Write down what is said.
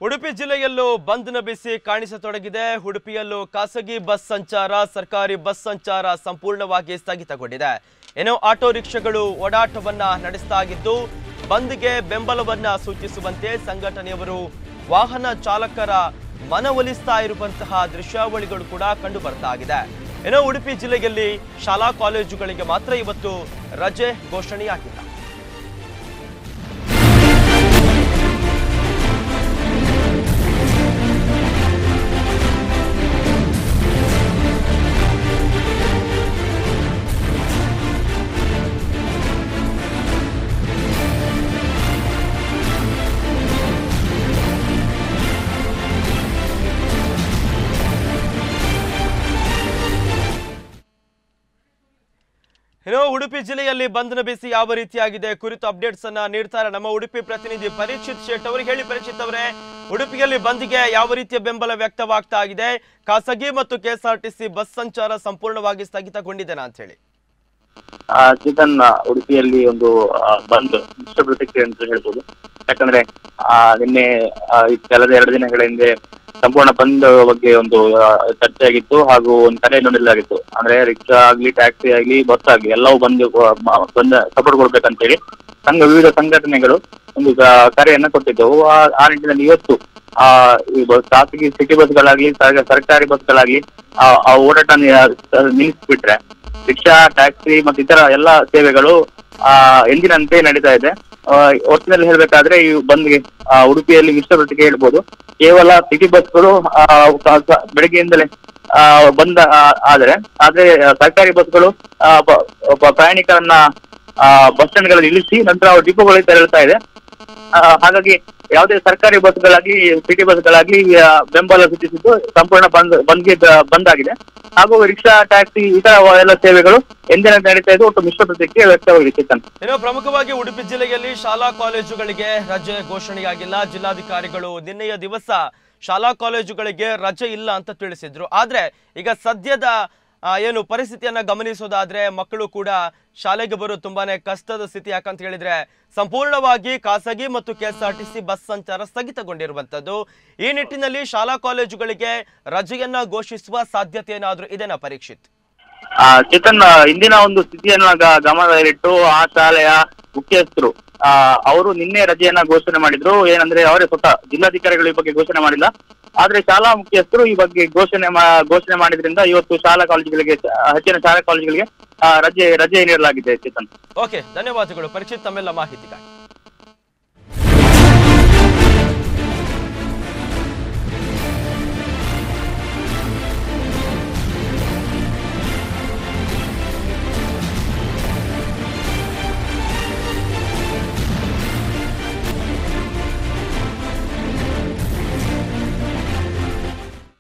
ಉಡುಪಿ ಜಿಲ್ಲೆಯಲ್ಲೂ ಬಂದ್ನ ಬಿಸಿ ಕಾಣಿಸತೊಡಗಿದೆ ಉಡುಪಿಯಲ್ಲೂ ಖಾಸಗಿ ಬಸ್ ಸಂಚಾರ ಸರ್ಕಾರಿ ಬಸ್ ಸಂಚಾರ ಸಂಪೂರ್ಣವಾಗಿ ಸ್ಥಗಿತಗೊಂಡಿದೆ ಏನೋ ಆಟೋ ರಿಕ್ಷಾಗಳು ಓಡಾಟವನ್ನ ನಡೆಸಲಾಗಿದ್ದು ಬಂದ್ಗೆ ಬೆಂಬಲವನ್ನ ಸೂಚಿಸುವಂತೆ ಸಂಘಟನೆಯವರು ವಾಹನ ಚಾಲಕರ ಮನವೊಲಿಸ್ತಾ ಇರುವಂತಹ ದೃಶ್ಯಾವಳಿಗಳು ಕೂಡ ಕಂಡು ಬರ್ತಾ ಇದೆ ಏನೋ ಉಡುಪಿ ಜಿಲ್ಲೆಯಲ್ಲಿ ಶಾಲಾ ಕಾಲೇಜುಗಳಿಗೆ ಮಾತ್ರ ಇವತ್ತು ರಜೆ ಘೋಷಣೆಯಾಗಿಲ್ಲ ಇನ್ನು ಉಡುಪಿ ಜಿಲ್ಲೆಯಲ್ಲಿ ಬಂಧನ ಬಿಸಿ ಯಾವ ರೀತಿಯಾಗಿದೆ ಕುರಿತು ಅಪ್ಡೇಟ್ಸ್ ಅನ್ನ ನೀಡ್ತಾರೆ ನಮ್ಮ ಉಡುಪಿ ಪ್ರತಿನಿಧಿ ಪರೀಕ್ಷಿತ್ ಶೇಟ್ ಅವರಿಗೆ ಹೇಳಿ ಪರೀಕ್ಷಿತ್ ಅವರೇ ಉಡುಪಿಯಲ್ಲಿ ಬಂದ್ಗೆ ಯಾವ ರೀತಿಯ ಬೆಂಬಲ ವ್ಯಕ್ತವಾಗ್ತಾ ಇದೆ ಖಾಸಗಿ ಮತ್ತು ಕೆಎಸ್ಆರ್ಟಿಸಿ ಬಸ್ ಸಂಚಾರ ಸಂಪೂರ್ಣವಾಗಿ ಸ್ಥಗಿತಗೊಂಡಿದೆನಾ ಅಂತ ಹೇಳಿ ಆ, ಚೇತನ್ ಆ, ಉಡುಪಿಯಲ್ಲಿ ಒಂದು ಆ, ಬಂದ್ ಮಿಶ್ರ ಪ್ರತಿಕ್ರಿಯೆ ಅಂತ ಹೇಳ್ಬೋದು ಯಾಕಂದ್ರೆ ಆ, ನಿನ್ನೆ ಆ, ಈ ಕಳೆದ ಎರಡು ದಿನಗಳ ಹಿಂದೆ ಸಂಪೂರ್ಣ ಬಂದ್ ಬಗ್ಗೆ ಒಂದು ಆ, ಚರ್ಚೆ ಆಗಿತ್ತು ಹಾಗೂ ಒಂದು ಕರೆಯನ್ನು ನೀಡಲಾಗಿತ್ತು ಅಂದ್ರೆ ರಿಕ್ಷಾ ಆಗ್ಲಿ ಟ್ಯಾಕ್ಸಿ ಆಗ್ಲಿ ಬಸ್ ಆಗ್ಲಿ ಎಲ್ಲವೂ ಬಂದ್ ಆ, ಮ- ಬಂದ್ ಸಪೋರ್ಟ್ ಕೊಡ್ಬೇಕಂತೇಳಿ ಸಂಘ ವಿವಿಧ ಸಂಘಟನೆಗಳು ಒಂದು ಕ- ಕರೆಯನ್ನ ಕೊಟ್ಟಿದ್ದವು ಆ ಆ ನಿಟ್ಟಿನಲ್ಲಿ ಇವತ್ತು ಆ ಈ ಬಸ್ ಖಾಸಗಿ ಸಿಟಿ ಬಸ್ಗಳಾಗ್ಲಿ ಸರ್- ಸರ್ಕಾರಿ ಬಸ್ಗಳಾಗ್ಲಿ ಆ ಆ ಓಡಾಟ ನಿ- ನಿಲ್ಲಿಸ್ಬಿಟ್ರೆ ರಿಕ್ಷಾ ಟ್ಯಾಕ್ಸಿ ಮತ್ತು ಇತರ ಎಲ್ಲ ಸೇವೆಗಳು ಆ ಎಂದಿನಂತೆ ನಡೀತಾ ಇದೆ ಆ, ಒಟ್ಟಿನಲ್ಲಿ ಹೇಳ್ಬೇಕಾದ್ರೆ ಈ ಬಂದ್ಗೆ ಆ, ಉಡುಪಿಯಲ್ಲಿ ಮಿಶ್ರ ಪ್ರತಿಕ್ರಿಯೆ ಹೇಳ್ಬೋದು ಕೇವಲ ಸಿಟಿ ಬಸ್ಗಳು ಆ, ಕ- ಕ- ಬೆಳಗ್ಗೆಯಿಂದಲೇ ಆ, ಬಂದ ಆ, ಆದರೆ ಆದ್ರೆ ಆ, ಸರ್ಕಾರಿ ಬಸ್ಗಳು ಆ, ಬ- ಬ- ಪ್ರಯಾಣಿಕರನ್ನ ಬಸ್ ಸ್ಟ್ಯಾಂಡ್ಗಳಲ್ಲಿ ಇಳಿಸಿ ನಂತರ ಅವ್ರ ಡಿಪೋಗಳಿಗೆ ತೆರಳುತ್ತಾ ಇದೆ ಆ, ಹಾಗಾಗಿ ಯಾವುದೇ ಸರ್ಕಾರಿ ಬಸ್ಗಳಾಗ್ಲಿ ಸಿಟಿ ಬಸ್ಗಳಾಗ್ಲಿ ಆ, ಬೆಂಬಲ ಸೂಚಿಸಿದ್ದು ಸಂಪೂರ್ಣ ಬಂದ್ ಬಂದ್ಗೆ ಬ- ಬಂದ್ ಆಗಿದೆ ಹಾಗೂ ರಿಕ್ಷಾ ಟ್ಯಾಕ್ಸಿ ಇತರ ಎಲ್ಲ ಸೇವೆಗಳು ಎಂದಿನ ನಡೀತಾ ಇದೆ ಒಟ್ಟು ಮಿಶ್ರ ಪ್ರತಿಕ್ರಿಯೆ ವ್ಯಕ್ತವಾಗಿದೆ ಚೇತನ್ ಇನ್ನು ಪ್ರಮುಖವಾಗಿ ಉಡುಪಿ ಜಿಲ್ಲೆಯಲ್ಲಿ ಶಾಲಾ ಕಾಲೇಜುಗಳಿಗೆ ರಜೆ ಘೋಷಣೆಯಾಗಿಲ್ಲ ಜಿಲ್ಲಾಧಿಕಾರಿಗಳು ನಿನ್ನೆಯ ದಿವಸ ಶಾಲಾ ಕಾಲೇಜುಗಳಿಗೆ ರಜೆ ಇಲ್ಲ ಅಂತ ತಿಳಿಸಿದ್ರು ಆದ್ರೆ ಈಗ ಸದ್ಯದ ಆ, ಏನು ಪರಿಸ್ಥಿತಿಯನ್ನ ಗಮನಿಸೋದಾದ್ರೆ ಮಕ್ಕಳು ಕೂಡ ಶಾಲೆಗೆ ಬರೋದು ತುಂಬಾನೇ ಕಷ್ಟದ ಸ್ಥಿತಿ ಯಾಕಂತ ಹೇಳಿದ್ರೆ ಸಂಪೂರ್ಣವಾಗಿ ಖಾಸಗಿ ಮತ್ತು ಕೆಎಸ್ಆರ್ಟಿಸಿ ಬಸ್ ಸಂಚಾರ ಸ್ಥಗಿತಗೊಂಡಿರುವಂತದ್ದು ಈ ನಿಟ್ಟಿನಲ್ಲಿ ಶಾಲಾ ಕಾಲೇಜುಗಳಿಗೆ ರಜೆಯನ್ನ ಘೋಷಿಸುವ ಸಾಧ್ಯತೆ ಏನಾದ್ರೂ ಇದೆನಾ ಪರೀಕ್ಷಿತ್ ಆ, ಚೇತನ್ ಆ, ಇಂದಿನ ಒಂದು ಸ್ಥಿತಿಯನ್ನ ಗ- ಗಮನದಲ್ಲಿಟ್ಟು ಆ ಶಾಲೆಯ ಮುಖ್ಯಸ್ಥರು ಆ, ಅವರು ನಿನ್ನೆ ರಜೆಯನ್ನ ಘೋಷಣೆ ಮಾಡಿದ್ರು ಏನಂದ್ರೆ ಅವರೇ ಸ್ವತಃ ಜಿಲ್ಲಾಧಿಕಾರಿಗಳು ಈ ಬಗ್ಗೆ ಘೋಷಣೆ ಮಾಡಿಲ್ಲ ಆದ್ರೆ ಶಾಲಾ ಮುಖ್ಯಸ್ಥರು ಈ ಬಗ್ಗೆ ಘೋಷಣೆ ಮಾ- ಘೋಷಣೆ ಮಾಡಿದ್ರಿಂದ ಇವತ್ತು ಶಾಲಾ ಕಾಲೇಜುಗಳಿಗೆ ಆ, ಹೆಚ್ಚಿನ ಶಾಲಾ ಕಾಲೇಜುಗಳಿಗೆ ಆ, ರಜೆ ರಜೆ ನೀಡಲಾಗಿದೆ ಚೇತನ್ ಓಕೆ ಧನ್ಯವಾದಗಳು ಪರೀಕ್ಷಿತ್ ತಮ್ಮೆಲ್ಲ ಮಾಹಿತಿಗಾಗಿ